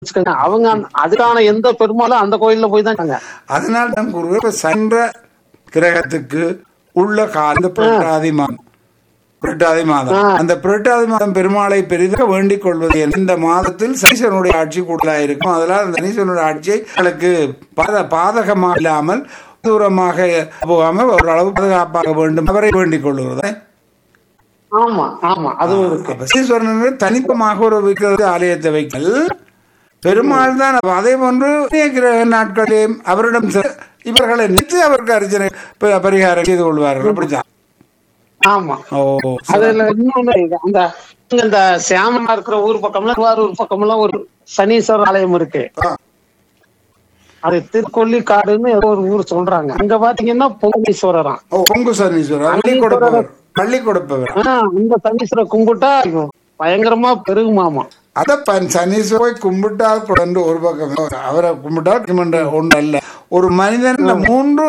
வச்சுக்கோங்க அவங்க அந்த- அதுக்கான எந்த பெருமாளும் அந்த கோயில்ல போய் தான் இருக்காங்க. அதனால் தான் குரு இப்ப சென்ற கிரகத்துக்கு உள்ள கால புரட்டாதி மாதம் புரட்டாதி மாதம் ஆ. அந்த புரட்டாதி மாதம் பெருமாளை பெரிதாக வேண்டிக் கொள்வது என்ன? இந்த மாதத்தில் சனீஸ்வரனுடைய ஆட்சி கூடுதலாக இருக்கும் அதனால் அந்த சனீஸ்வரனுடைய ஆட்சியை எனக்கு பாத பாதகமாக இல்லாமல் தூரமாக போகாமல் ஓரளவு பாதுகாப்பாக வேண்டும் அவரை வேண்டிக் கொள்கிறது ஆமா ஆமா அதுவும் இருக்கு அப்ப சனீஸ்வரன் தனிப்பமாக ஒரு விக்கிரக ஆலயத்தை வைக்கல் பெருமாள் தான் அப்ப அதே போன்று கிரக நாட்களிலும் அவரிடம் செ- இவர்களை நினைத்து அவருக்கு அர்ச்சனை ப- பரிகாரம் செய்து கொள்வார்கள் அப்படித்தான் ஆமா ஓ அதுல இன்னொன்னு இருக்கு. அந்த இந்த சியாமனா இருக்கிற ஊர் பக்கம்ல திருவாரூர் பக்கம்லாம் ஒரு சனீஸ்வரர் ஆலயம் இருக்கு ஆ. அது திருக்கொல்லிக்காடுன்னு ஏதோ ஒரு ஊர் சொல்றாங்க அங்க பாத்தீங்கன்னா பொங்கீஸ்வரராம் ஓ பொங்கு சனீஸ்வரர் அள்ளி கொடுப்பவர் பள்ளி கொடுப்பவர் ஆனா அந்த சனீஸ்வரர் கும்பிட்டா பயங்கரமா பெருகுமாமா அத ப- சனீஸ்வரை கும்பிட்டால் கொண்டு ஒரு பக்கம் அவரை கும்பிட்டால் கும்பிட்ட ஒன்று அல்ல ஒரு மனிதன் இந்த மூன்று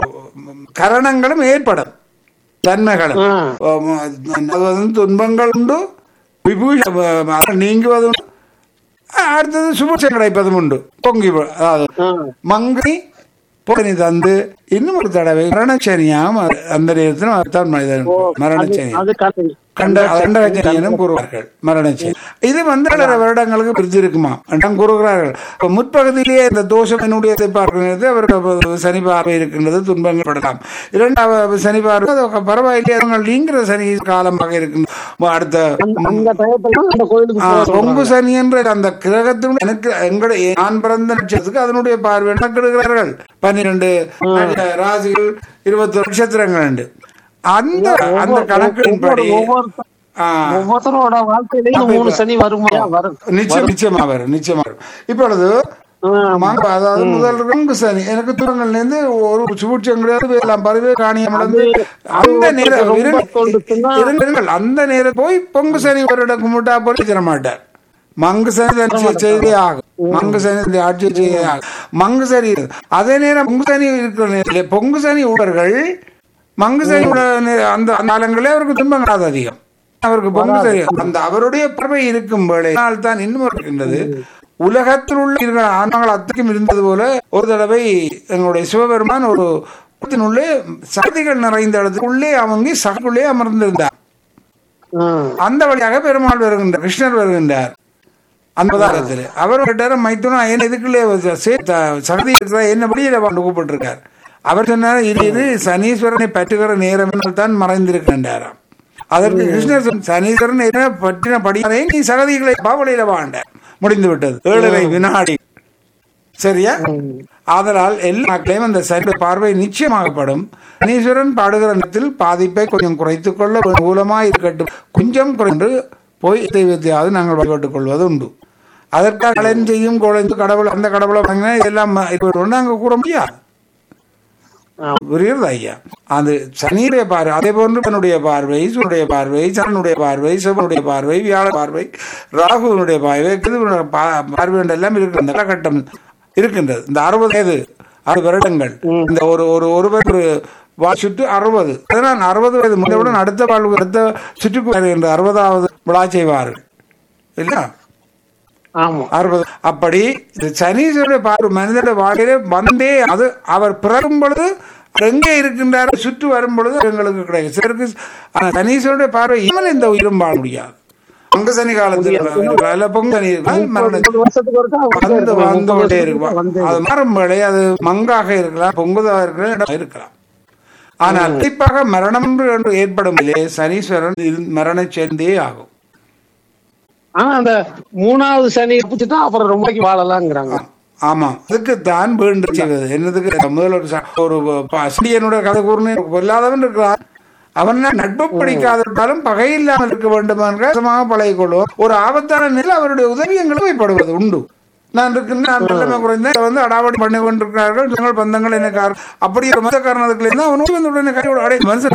கரணங்களும் ஏற்படும் தன்மைகளும் ஆ. அது வந்து துன்பங்கள் உண்டு விபூஷ அது நீங்குவதும் உண்டு. அடுத்தது சுபிட்சம் கிடைப்பதும் உண்டு பொங்கி போ- அதாவது ஆ. மங்கை பொங்கி தந்து இன்னும் ஒரு தடவை மரணச்சனியாம் அந்த நேரத்தில் தான் மனிதன் மரணச்சனி அது கதை கண்ட கண்டகச்சனியனும் கூறுவார்கள் மரணச்சனி இது வந்து பல வருடங்களுக்கு பிரித்து இருக்குமா என்றும் கூறுகிறார்கள் அப்ப முற்பகுதியிலேயே இந்த தோஷம் என்னுடைய பார்க்கிறது அவருக்கு சனி பார்வை இருக்கின்றது துன்பங்கள் படலாம் இரண்டாவது சனி பார்வை அது பரவாயில்லை அவங்க நீங்கிற சனி காலமாக இருக்கின்றது அடுத்த அந்த டயத்துல அந்த கோயிலுக்கு ஆ, போக சொல்றாங்க. பொங்கு சனி என்ற அந்த கிரகத்தினுடைய எனக்கு எங்களுடைய நான் பிறந்த நட்சத்திரத்துக்கு அதனுடைய பார்வை கணக்கிடுகிறார்கள் பன்னிரண்டு ராசிகள் இருபத்தி நட்சத்திரங்கள் உண்டு அந்த அந்த கணக்கின்படி ஒவ்வொருத்த- ஆ, ஒவ்வொருத்தரோட வாழ்க்கையிலயும் இந்த மூணு சனி வருமா வரும் நிச்சயம் நிச்சயமா வரும் நிச்சயமா வரும் இப்பொழுது ஆ, மாங்க அதாவது முதல் பொங்கு சனி எனக்கு தூரங்கள்ல இருந்து ஒரு சுபூட்சம் கிடையாது எல்லாம் பருவே காணியம் இழந்து அந்த நேரம் ரொம்ப இருங்க- தோண்டுச்சுன்னா- இருங்க- இருங்கள். அந்த நேரம் போய் பொங்கு சனி ஒரு கும்பிட்டா போய் தர மாட்டார் மங்கு சனி தன் செ- செய்தே ஆகும் மங்கு சனி இந்த ஆட்சி செய்தே ஆகும் மங்கு சனி அதே நேரம் பொங்கு சனி இருக்கிற நேரத்தில் பொங்கு சனி ஊழர்கள் மங்கு சனி உள்ள நே- அந்த அந்த காலங்களே அவருக்கு துன்பங்களாது அதிகம் அவருக்கு பொங்கு சனி அந்த அவருடைய பார்வை இருக்கும் வேளை தான் இன்னும் இருக்கின்றது உலகத்தில் உள்ள இருக்கிற ஆன்மங்கள் அத்தனைக்கும் இருந்தது போல ஒரு தடவை எங்களுடைய சிவபெருமான் ஒரு உள்ளே சகதிகள் நிறைந்த இடத்துக்குள்ளே அவங்க சகக்குள்ளே அமர்ந்திருந்தார் ஆ. அந்த வழியாக பெருமாள் வருகின்றார் கிருஷ்ணர் வருகின்றார் அந்த அவதாரத்தில் அவர் கேட்டார் மைத்துனா என்ன இதுக்குள்ளே சகதி இருக்கிறா என்ன வெளியில வந்து கூப்பிட்டிருக்கார் அவர் சொன்னார் இது இது சனீஸ்வரனை பற்றுகிற நேரம் தான் மறைந்திருக்கின்றாராம் அதற்கு கிருஷ்ணர் சொன்ன, சனீஸ்வரன் என்ன பற்றின படியாரை நீ சகதிகளை பாவலையில வாண்ட முடிந்து விட்டது ஏழரை வினாடி சரியா ஆதலால் எல்லா மக்களையும் அந்த சரி பார்வை நிச்சயமாகப்படும் சனீஸ்வரன் பாடுகிற நேரத்தில் பாதிப்பை கொஞ்சம் குறைத்துக் கொள்ள மூலமாக இருக்கட்டும் கொஞ்சம் குறைந்து போய் தெய்வத்தையாவது நாங்கள் வழிபட்டுக் கொள்வது உண்டு அதற்காக கலன் செய்யும் குழந்தை கடவுள் அந்த கடவுளை வாங்கினா இதெல்லாம் இப்ப நாங்கள் கூற முடியாது புரியுது ஐயா அது சனியுடைய பார்வை அதே போன்று தன்னுடைய பார்வை சூரிய பார்வை சரனுடைய பார்வை சிவனுடைய பார்வை வியாழ பார்வை ராகுவனுடைய பார்வை கேதுவினுடைய பா- பார்வை எல்லாம் இருக்கு அந்த காலகட்டம் இருக்கின்றது இந்த அறுபது வயது அறுபது வருடங்கள் இந்த ஒரு ஒரு ஒருவர் ஒரு வா சுற்று அறுபது அதனால் அறுபது வயது முடிந்தவுடன் அடுத்த வாழ்வு அடுத்த சுற்றுக்கு வருகின்ற அறுபதாவது விழா செய்வார்கள் இல்லையா ஆமா அறுபது அப்படி இது சனீஸ்வருடைய பார்வை மனிதனுடைய வாழ்க்கையிலே வந்தே அது அவர் பிறக்கும் பொழுது அவர் எங்கே இருக்கின்றார் சுற்றி வரும் பொழுது எங்களுக்கு கிடைக்கும் சிலருக்கு ஆனா சனீஸ்வருடைய பார்வை இவன் இந்த உயிரும் வாழ முடியாது பொங்க சனி காலத்தில் அல்ல பொங்க சனி இருந்தால் மரண ஒரு வருஷத்துக்கு ஒருக்கா வந்து வந்து கொண்டே வந்து இருக்கும் அது மாறும் வேளை அது மங்காக இருக்கலாம் பொங்குதாக இருக்கலாம் இடம் இருக்கலாம் ஆனால் கண்டிப்பாக மரணம் என்று ஏற்படும் நிலையே சனீஸ்வரன் இரு- மரண சேர்ந்தே ஆகும் ஆனா அந்த மூணாவது சனி பிடிச்சிட்டா அப்புறம் ரொம்ப நாளைக்கு வாழலாங்கிறாங்க ஆமா அதுக்கு தான் வேண்டு செய்வது என்னதுக்கு முதல்ல ஒரு ச- ஒரு சண்டியனுடைய கதை கூறுனே பொல்லாதவன் இருக்கிறான் அவன் நட்பு படிக்காவிட்டாலும் பகை இல்லாமல் இருக்க வேண்டும் என்ற பழகிக் கொள்வோம் ஒரு ஆபத்தான நிலை அவருடைய உதவி எங்களுக்கு ஏற்படுவது உண்டு நான் இருக்கின்ற நான் வெள்ளமே குறைந்தேன் வந்து அடாவடி பண்ணி கொண்டிருக்கிறார்கள் தங்கள் பந்தங்கள் என்ன காரணம் அப்படி ஒரு மத காரணத்துக்கு அவன் வந்து உடனே கையோட அடைய மனுஷன்